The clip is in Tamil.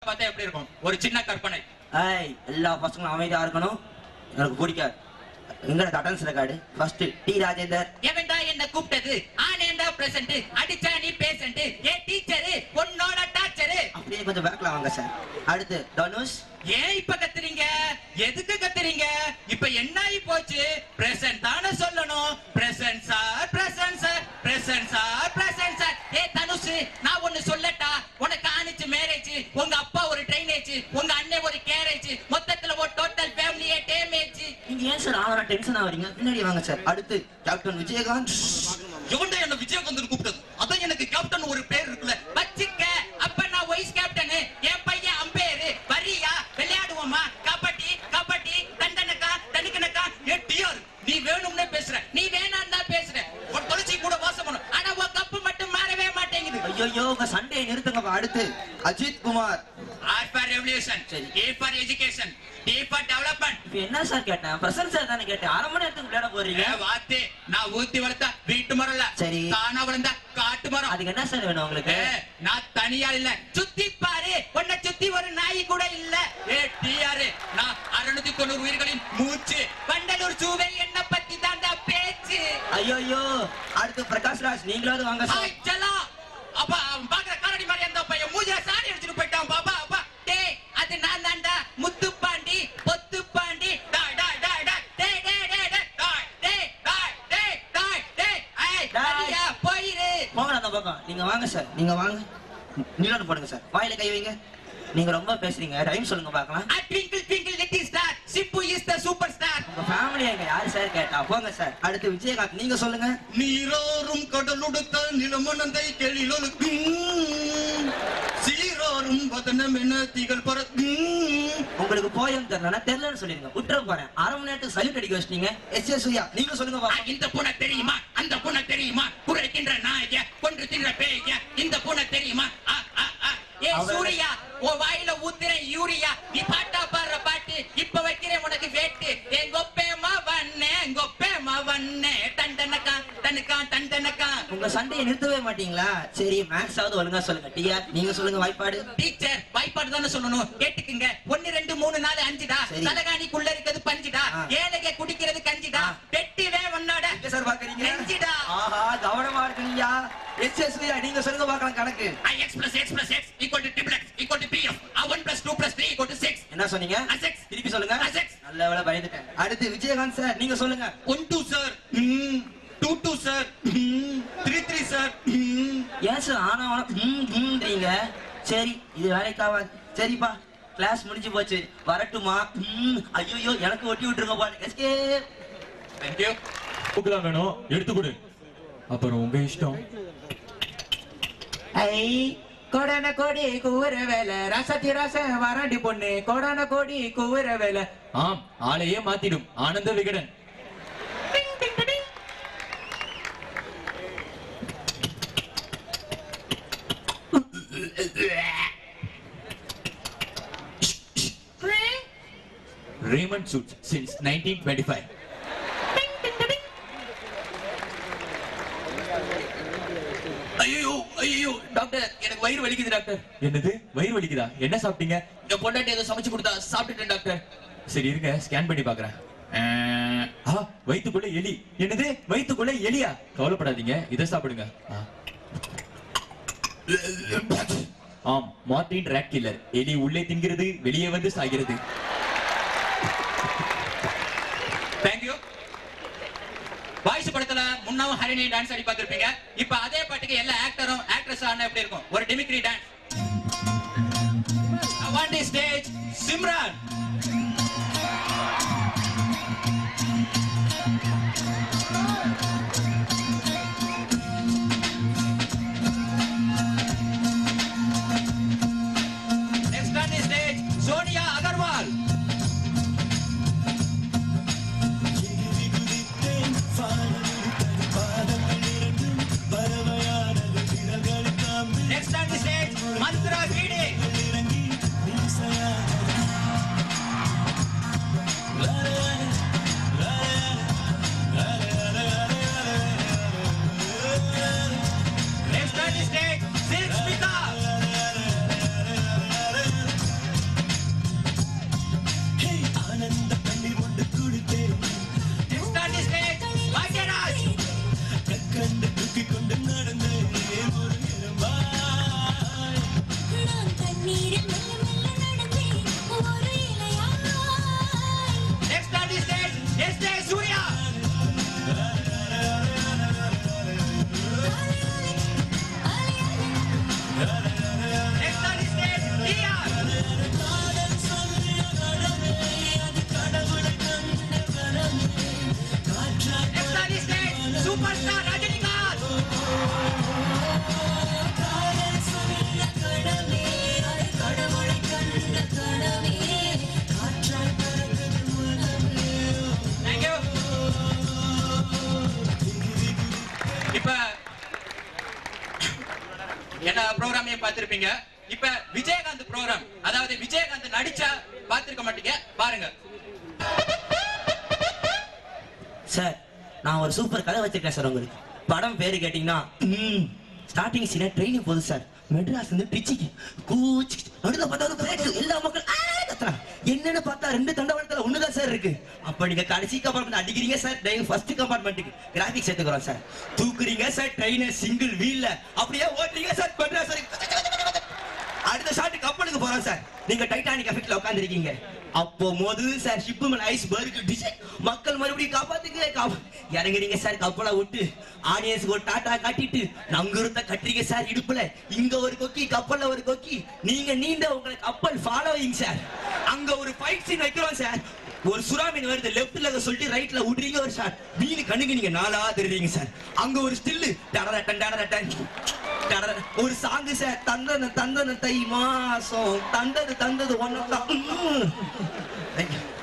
பார்த்தா எப்படி இருக்கும் ஒரு சின்ன கற்பனை ஏய் எல்லா பசங்களும் அமைதியா இருக்கணும் எனக்கு பிடிக்காது எங்க attendance record first T Rajendar எவன்டா என்ன கூப்பிட்டது ஆனேண்டா பிரசன்ட் அடிச்சா நீ பேசன்ட் ஏ டீச்சரு உன்னோட டாச்சரு அப்படியே கொஞ்சம் பேக்ல வாங்க சார் அடுத்து தனுஷ் ஏன் இப்ப கத்துறீங்க எதுக்கு கத்துறீங்க இப்ப என்ன ஆகி போச்சு பிரசன்ட் தானே சொல்லணும் present sir present sir present sir present sir ஏ தனுஷ் நான் ஒண்ணு சொல்லட்டா உனக்கு ஆனிச்சு மேரேஜ் உங்க அப்பா ஒரு ட்ரைனேஜ் உங்க அண்ணன் ஒரு கேரேஜ் மொத்தத்துல ஒரு டோட்டல் ஃபேமிலியே டேமேஜ் நீங்க ஏன் சார் ஆவரா டென்ஷன் ஆவறீங்க பின்னாடி வாங்க சார் அடுத்து கேப்டன் விஜயகாந்த் எவன்டா என்ன விஜயகாந்தன் கூப்பிட்டது அதான் எனக்கு கேப்டன் ஒரு பேர் இருக்குல்ல வச்சுக்க அப்ப நான் வைஸ் கேப்டன் என் பையன் அம்பேரு வரியா விளையாடுவோமா கபடி கபடி தண்டனக்கா தடுக்கனக்கா ஏ டிஆர் நீ வேணும்னே பேசுற நீ வேணாம் தான் பேசுற ஒரு தொலைச்சி கூட வாசம் பண்ணும் ஆனா உன் கப்பு மட்டும் மாறவே மாட்டேங்குது ஐயோ உங்க சண்டையை நிறுத்துங்கப்பா அடுத்து Ajith Kumar R for revolution சரி. A for education D for development இப்ப என்ன சார் கேட்டேன் பிரசன்ட் சார் தானே கேட்டேன் அரை மணி நேரத்துக்கு விளையாட போறீங்க வார்த்தை நான் ஊத்தி வளர்த்தா வீட்டு மரம் இல்ல சரி. தானா வளர்ந்தா காட்டு மரம் அதுக்கு என்ன சார் வேணும் உங்களுக்கு ஏ, நான் தனியா இல்ல சுத்தி பாரு உன்னை சுத்தி ஒரு நாய் கூட இல்ல ஏ டிஆர் நான் அறுநூத்தி தொண்ணூறு உயிர்களின் மூச்சு வண்டலூர் சூவை என்ன பத்தி தான் பேச்சு ஐயோ அடுத்து பிரகாஷ் ராஜ் நீங்களாவது வாங்க சார் ஹாய் சலா அப்பா அவன் பாக்குற காரடி மாதிரி அந்த பையன் மூஞ்சில சாணி அடிச்சுட்டு போயிட்டான் பாபா அப்பா டேய் அது நான் தான்டா முத்து பாண்டி பொத்து பாண்டி டாய் டாய் டாய் டாய் டேய் டேய் டேய் டேய் டாய் டேய் டாய் டேய் டாய் டேய் ஐய் டாய். சரியா போயிரு போங்க அந்த பக்கம் நீங்க வாங்க சார் நீங்க வாங்க நீலோடு போடுங்க சார் வாயில கை வைங்க நீங்க ரொம்ப பேசுறீங்க ரைம் சொல்லுங்க பார்க்கலாம் I twinkle twinkle little star, Simpu is the superstar. உங்க ஃபேமிலி எங்க யாரு சார் கேட்டா போங்க சார் அடுத்து விஜயகாந்த் நீங்க சொல்லுங்க நீரோரும் கடலுடுத்த நிலமனந்தை கெளிலொழுக்கு சீரோரும் வதனம் என திகழ் பர உங்களுக்கு போயம் தெரியலன்னா தெரியலன்னு சொல்லிருங்க விட்டுற போறேன் அரை மணி நேரத்துக்கு சல்யூட் அடிக்க வச்சிட்டீங்க எஸ் எஸ் சூர்யா நீங்க சொல்லுங்க பாப்போம் இந்த பூனை தெரியுமா அந்த பூனை தெரியுமா குறைக்கின்ற நாய கொன்று தின்ற பேய இந்த பூனை தெரியுமா ஆ, ஆ, ஆ. ஏ அவ- சூரியா உன் வாயில ஊத்துற யூரியா நீ பாட்டா பாடுற பாட்டு இப்ப வைக்கிறேன் உனக்கு வேட்டு என் கொப்பேமா வண்ணே கொப்பேமா வண்ணே தண்டனக்கா தனுக்கா தண்டனக்கா உங்க சண்டையை நிறுத்தவே மாட்டீங்களா சரி மேக்ஸ் ஆவது ஒழுங்கா சொல்லுங்க டிஆர் நீங்க சொல்லுங்க வாய்ப்பாடு டீச்சர் வாய்ப்பாடு தானே சொல்லணும் கேட்டுக்குங்க ஒன்னு ரெண்டு மூணு நாலு அஞ்சுடா சரி. தலகாணிக்குள்ள இருக்கிறது பஞ்சுடா ஆ. ஏழைங்க குடிக்கிறது கஞ்சிடா ஆ. வெட்டிவே உன்னோட எங்க சார் பாக்குறீங்க நெஞ்சிடா. ஆஹா கவனமா இருக்கீங்க எஸ் எஸ் சூர்யா நீங்க சொல்லுங்க பார்க்கலாம் கணக்கு I x plus x plus x equal to triple x equal to pf. Uh, 1 plus 2 plus 3 equal to 6. என்ன சொன்னீங்க ஆ, six. திருப்பி சொல்லுங்க ஆ, six. நல்ல வேலை பயந்துட்டேன் அடுத்து விஜயகாந்த் சார் நீங்க சொல்லுங்க 1 2 sir. Hmm. 2 2 sir. Hmm. 3 3 sir. Hmm. ஏன் சார் ஆனா ஆனான்றீங்க சரி இது வேலைக்காவாது சரிப்பா கிளாஸ் முடிஞ்சு போச்சு வரட்டுமா ஐயோ எனக்கு ஒட்டி விட்டுருங்க பாரு எஸ்கே Thank you. புக்கெல்லாம் வேணும் எடுத்து கொடு அப்புறம் உங்க இஷ்டம் ஐ கொடான கோடி கூவுற வேலை ரசத்தி ரச வராண்டி பொண்ணு கொடான கோடி கூவுற வேலை ஆம் ஆளையே மாத்திடும் Ananda Vikatan Raymond suit since nineteen twenty five ஐயோ ஐயோ டாக்டர் எனக்கு வயிறு வலிக்குது டாக்டர் என்னது வயிறு வலிக்குதா என்ன சாப்பிட்டீங்க என் பொண்டாட்டி ஏதோ சமைச்சு கொடுத்தா சாப்பிட்டுட்டேன் டாக்டர் சரி இருங்க ஸ்கேன் பண்ணி பாக்குறேன் ஆ வயித்துக்குள்ள எலி என்னது வயித்துக்குள்ள எலியா கவலைப்படாதீங்க இதை சாப்பிடுங்க ஆ. ஆம் மார்டின் ரேட் கில்லர் எலி உள்ளே தின்கிறது வெளியே வந்து சாகிறது தேங்க்யூ வாய்ஸ் படத்துல முன்னாவும் ஹரிணி டான்ஸ் ஆடி பார்த்திருப்பீங்க இப்ப அதே பாட்டுக்கு எல்லா ஆக்டரும் ஆக்ட்ரஸ் ஆனா எப்படி இருக்கும் ஒரு டிமிக்ரி டான்ஸ் வாண்ட் stage Simran Next on the stage, Sonia Agarwal. Next on the stage, Mantra Gide. பார்த்திருப்பீங்க இப்ப விஜயகாந்த் ப்ரோக்ராம் அதாவது விஜயகாந்த் நடிச்சா பார்த்திருக்க மாட்டீங்க பாருங்க சார் நான் ஒரு சூப்பர் கதை வச்சிருக்கேன் சார் உங்களுக்கு படம் பேரு கேட்டீங்கன்னா ஸ்டார்டிங் சீனா ட்ரெயினிங் போகுது சார் மெட்ராஸ் இருந்து டிச்சிக்கு கூச்சி நடுல பார்த்தா ஒரு break. எல்லா மக்கள் ஆ, கத்துறாங்க. என்னன்னு பார்த்தா ரெண்டு தண்டவாளத்துல ஒண்ணுதான் சார் இருக்கு அப்ப நீங்க கடைசி கம்பார்ட்மெண்ட் அடிக்கிறீங்க சார் ட்ரெயின் ஃபர்ஸ்ட் கம்பார்ட்மெண்ட்டுக்கு கிராபிக்ஸ் எடுத்துக்கிறோம் சார் தூக்குறீங்க சார் ட்ரெயினை சிங்கிள் வீல்ல அப்படியே ஓட்டுறீங்க சார் மெட்ராஸ் வரைக்கும். அடுத்த ஷாட் கப்பலுக்கு போறோம் சார் நீங்க டைட்டானிக் எஃபெக்ட்ல உட்கார்ந்திருக்கீங்க அப்போ மோது சார் ஷிப் மேல ஐஸ் பர்க் டிசைன் மக்கள் மறுபடியும் காப்பாத்துங்க காப்பா இறங்குறீங்க சார் கப்பலை விட்டு ஆடியன்ஸ்க்கு ஒரு டாட்டா காட்டிட்டு நங்குருத்த கட்டுறீங்க சார் இடுப்புல இங்க ஒரு கொக்கி கப்பல்ல ஒரு கொக்கி நீங்க நீண்ட உங்களை கப்பல் ஃபாலோயிங் சார் அங்க ஒரு ஃபைட் சீன் வைக்கிறோம் சார் ஒரு சுறா மீன் வருது லெஃப்ட்ல சொல்லிட்டு ரைட்ல விடுறீங்க ஒரு ஷாட் மீன் கண்ணுக்கு நீங்க நாலா தெரியுறீங்க சார் அங்க ஒரு ஸ்டில்லு டடரட்டன் டடரட்டன் டடர- ஒரு சாங்கு சார் தந்தன தந்தன தை மாசம் தந்தது தந்தது ஒன்னு